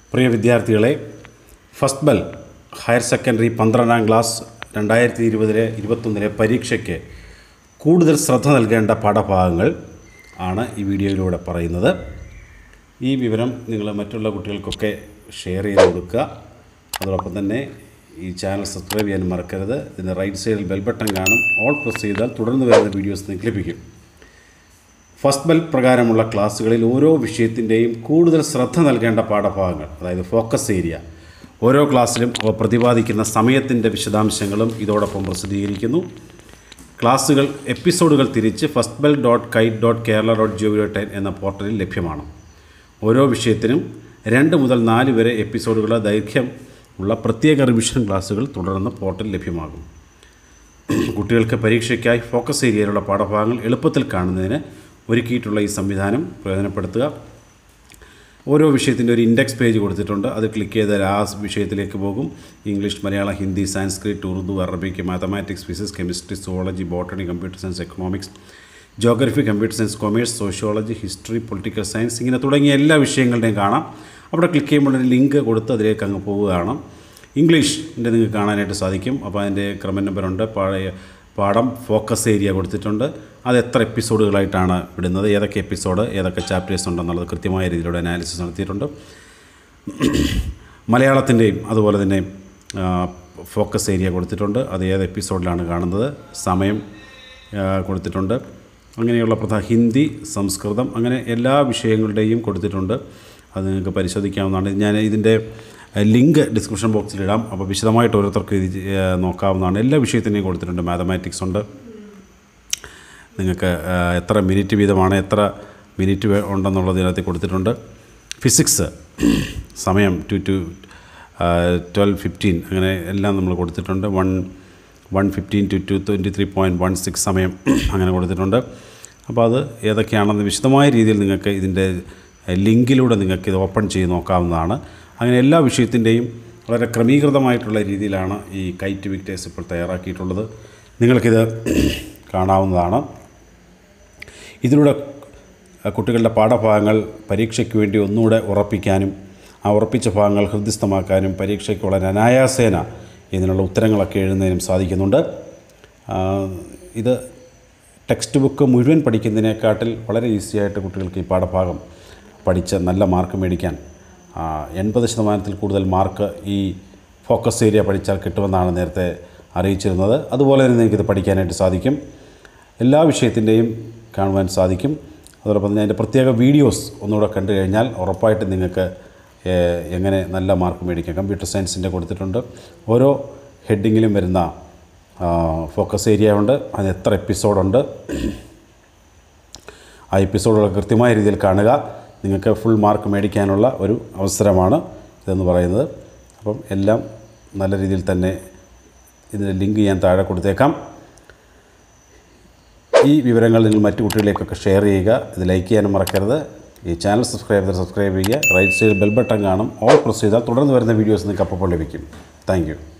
പ്രിയ വിദ്യാർത്ഥികളെ first bell higher secondary പന്ത്രണ്ടാം class രണ്ടായിരത്തി ഇരുപതിലെ ഇരുപത്തൊന്നിലെ പരീക്ഷയ്ക്ക് കൂടുതൽ ശ്രദ്ധ നൽകേണ്ട പാഠഭാഗങ്ങൾ ആണ് ഈ വീഡിയോയിലൂടെ പറയുന്നത് ഈ വിവരം നിങ്ങൾ മറ്റുള്ള കുട്ടികൾക്കൊക്കെ ഷെയർ ചെയ്ത് കൊടുക്കുക അതോടൊപ്പം തന്നെ ഈ ചാനൽ സബ്സ്ക്രൈബ് ചെയ്യാൻ മറക്കരുത് ഇതിൻ്റെ റൈറ്റ് സൈഡിൽ ബെൽ ബട്ടൺ കാണും ഓൾ പ്രസ് ചെയ്താൽ തുടർന്ന് വരുന്ന വീഡിയോസ് നിങ്ങൾക്ക് ലഭിക്കും ഫസ്റ്റ് ബെൽ പ്രകാരമുള്ള ക്ലാസ്സുകളിൽ ഓരോ വിഷയത്തിൻ്റെയും കൂടുതൽ ശ്രദ്ധ നൽകേണ്ട പാഠഭാഗങ്ങൾ അതായത് ഫോക്കസ് ഏരിയ ഓരോ ക്ലാസ്സിലും അവ പ്രതിപാദിക്കുന്ന സമയത്തിൻ്റെ വിശദാംശങ്ങളും ഇതോടൊപ്പം പ്രസിദ്ധീകരിക്കുന്നു ക്ലാസ്സുകൾ എപ്പിസോഡുകൾ തിരിച്ച് first bell dot kite dot Kerala dot G dot in എന്ന പോർട്ടലിൽ ലഭ്യമാണ് ഓരോ വിഷയത്തിനും രണ്ട് മുതൽ നാല് വരെ എപ്പിസോഡുകളുടെ ദൈർഘ്യം ഉള്ള പ്രത്യേക റിവിഷൻ ക്ലാസ്സുകൾ തുടർന്ന് പോർട്ടൽ ലഭ്യമാകും കുട്ടികൾക്ക് പരീക്ഷയ്ക്കായി ഫോക്കസ് ഏരിയയിലുള്ള പാഠഭാഗങ്ങൾ എളുപ്പത്തിൽ കാണുന്നതിന് ഒരുക്കിയിട്ടുള്ള ഈ സംവിധാനം പ്രയോജനപ്പെടുത്തുക ഓരോ വിഷയത്തിൻ്റെ ഒരു ഇൻഡെക്സ് പേജ് കൊടുത്തിട്ടുണ്ട് അത് ക്ലിക്ക് ചെയ്താൽ ആ വിഷയത്തിലേക്ക് പോകും English Malayalam Hindi Sanskrit Urdu Arabic mathematics physics chemistry zoology botany computer science economics geography computer science commerce sociology history political science ഇങ്ങനെ തുടങ്ങിയ എല്ലാ വിഷയങ്ങളുടെയും കാണാം അവിടെ ക്ലിക്ക് ചെയ്യുമ്പോൾ ഒരു ലിങ്ക് കൊടുത്ത് അതിലേക്ക് അങ്ങ് പോവുകയാണ് ഇംഗ്ലീഷിൻ്റെ നിങ്ങൾക്ക് കാണാനായിട്ട് സാധിക്കും അപ്പോൾ അതിൻ്റെ ക്രമ നമ്പറുണ്ട് പഴയ പാഠം ഫോക്കസ് ഏരിയ കൊടുത്തിട്ടുണ്ട് അത് എത്ര എപ്പിസോഡുകളായിട്ടാണ് വിടുന്നത് ഏതൊക്കെ എപ്പിസോഡ് ഏതൊക്കെ ചാപ്റ്റേഴ്സ് ഉണ്ടെന്നുള്ളത് കൃത്യമായ രീതിയിലൂടെ അനാലിസിസ് നടത്തിയിട്ടുണ്ട് മലയാളത്തിൻ്റെയും അതുപോലെ തന്നെ ഫോക്കസ് ഏരിയ കൊടുത്തിട്ടുണ്ട് അത് ഏത് എപ്പിസോഡിലാണ് കാണുന്നത് സമയം ആ, കൊടുത്തിട്ടുണ്ട് അങ്ങനെയുള്ള പ്രധാന ഹിന്ദി സംസ്കൃതം അങ്ങനെ എല്ലാ വിഷയങ്ങളുടെയും കൊടുത്തിട്ടുണ്ട് അത് നിങ്ങൾക്ക് പരിശോധിക്കാവുന്നതാണ് ഞാൻ ഇതിൻ്റെ ലിങ്ക് ഡിസ്ക്രിപ്ഷൻ ബോക്സിൽ ഇടാം അപ്പോൾ വിശദമായിട്ട് ഓരോരുത്തർക്ക് ഇത് ആ, നോക്കാവുന്നതാണ് എല്ലാ വിഷയത്തിൻ്റെയും കൊടുത്തിട്ടുണ്ട് മാത്തമാറ്റിക്സ് ഉണ്ട് നിങ്ങൾക്ക് ആ, എത്ര മിനിറ്റ് വീതമാണ് എത്ര മിനിറ്റ് വേ- ഉണ്ടെന്നുള്ളത് ഇതിനകത്ത് കൊടുത്തിട്ടുണ്ട് ഫിസിക്സ് സമയം ടു ടു ട്വൽവ് ഫിഫ്റ്റീൻ അങ്ങനെ എല്ലാം നമ്മൾ കൊടുത്തിട്ടുണ്ട് one one fifteen two two twenty three point one six സമയം അങ്ങനെ കൊടുത്തിട്ടുണ്ട് അപ്പോൾ അത് ഏതൊക്കെയാണെന്ന് വിശദമായ രീതിയിൽ നിങ്ങൾക്ക് ഇതിൻ്റെ ലിങ്കിലൂടെ നിങ്ങൾക്ക് ഇത് ഓപ്പൺ ചെയ്ത് നോക്കാവുന്നതാണ് അങ്ങനെ എല്ലാ വിഷയത്തിൻ്റെയും വളരെ ക്രമീകൃതമായിട്ടുള്ള രീതിയിലാണ് ഈ കൈറ്റ് വിക്ടേഴ്സ് ഇപ്പോൾ തയ്യാറാക്കിയിട്ടുള്ളത് നിങ്ങൾക്കിത് കാണാവുന്നതാണ് ഇതിലൂടെ കുട്ടികളുടെ പാഠഭാഗങ്ങൾ പരീക്ഷയ്ക്ക് വേണ്ടി ഒന്നുകൂടെ ഉറപ്പിക്കാനും ആ ഉറപ്പിച്ച ഭാഗങ്ങൾ ഹൃദ്യസ്ഥമാക്കാനും പരീക്ഷയ്ക്ക് വളരെ അനായാസേന ഇതിനുള്ള ഉത്തരങ്ങളൊക്കെ എഴുതുന്നതിനും സാധിക്കുന്നുണ്ട് ആ, ഇത് ടെക്സ്റ്റ് ബുക്ക് മുഴുവൻ പഠിക്കുന്നതിനെക്കാട്ടിൽ വളരെ ഈസിയായിട്ട് കുട്ടികൾക്ക് ഈ പാഠഭാഗം പഠിച്ച് നല്ല മാർക്ക് മേടിക്കാൻ ആ, എൺപത് ശതമാനത്തിൽ കൂടുതൽ മാർക്ക് ഈ ഫോക്കസ് ഏരിയ പഠിച്ചാൽ കിട്ടുമെന്നാണ് നേരത്തെ അറിയിച്ചിരുന്നത് അതുപോലെ തന്നെ എനിക്കിത് പഠിക്കാനായിട്ട് സാധിക്കും എല്ലാ വിഷയത്തിൻ്റെയും കാണുവാൻ സാധിക്കും അതോടൊപ്പം തന്നെ അതിൻ്റെ പ്രത്യേക വീഡിയോസ് ഒന്നുകൂടെ കണ്ടു കഴിഞ്ഞാൽ ഉറപ്പായിട്ടും നിങ്ങൾക്ക് ഏഹ്, എങ്ങനെ നല്ല മാർക്ക് മേടിക്കാം കമ്പ്യൂട്ടർ സയൻസിൻ്റെ കൊടുത്തിട്ടുണ്ട് ഓരോ ഹെഡിങ്ങിലും വരുന്ന ആ, ഫോക്കസ് ഏരിയ ഉണ്ട് അതിന് എത്ര എപ്പിസോഡുണ്ട് ആ എപ്പിസോഡുകൾ കൃത്യമായ രീതിയിൽ കാണുക നിങ്ങൾക്ക് ഫുൾ മാർക്ക് മേടിക്കാനുള്ള ഒരു അവസരമാണ് ഇതെന്ന് പറയുന്നത് അപ്പം എല്ലാം നല്ല രീതിയിൽ തന്നെ ഇതിൻ്റെ ലിങ്ക് ഞാൻ താഴെ കൊടുത്തേക്കാം ഈ വിവരങ്ങൾ നിങ്ങൾ മറ്റു കുട്ടികളിലേക്കൊക്കെ ഷെയർ ചെയ്യുക ഇത് ലൈക്ക് ചെയ്യാനും മറക്കരുത് ഈ ചാനൽ സബ്സ്ക്രൈബ് ചെയ്ത് സബ്സ്ക്രൈബ് ചെയ്യുക റൈറ്റ് സൈഡ് ബെൽ ബട്ടൺ കാണും ഓൾ പ്രസ് ചെയ്താൽ തുടർന്ന് വരുന്ന വീഡിയോസ് നിങ്ങൾക്ക് അപ്പോൾ ലഭിക്കും താങ്ക്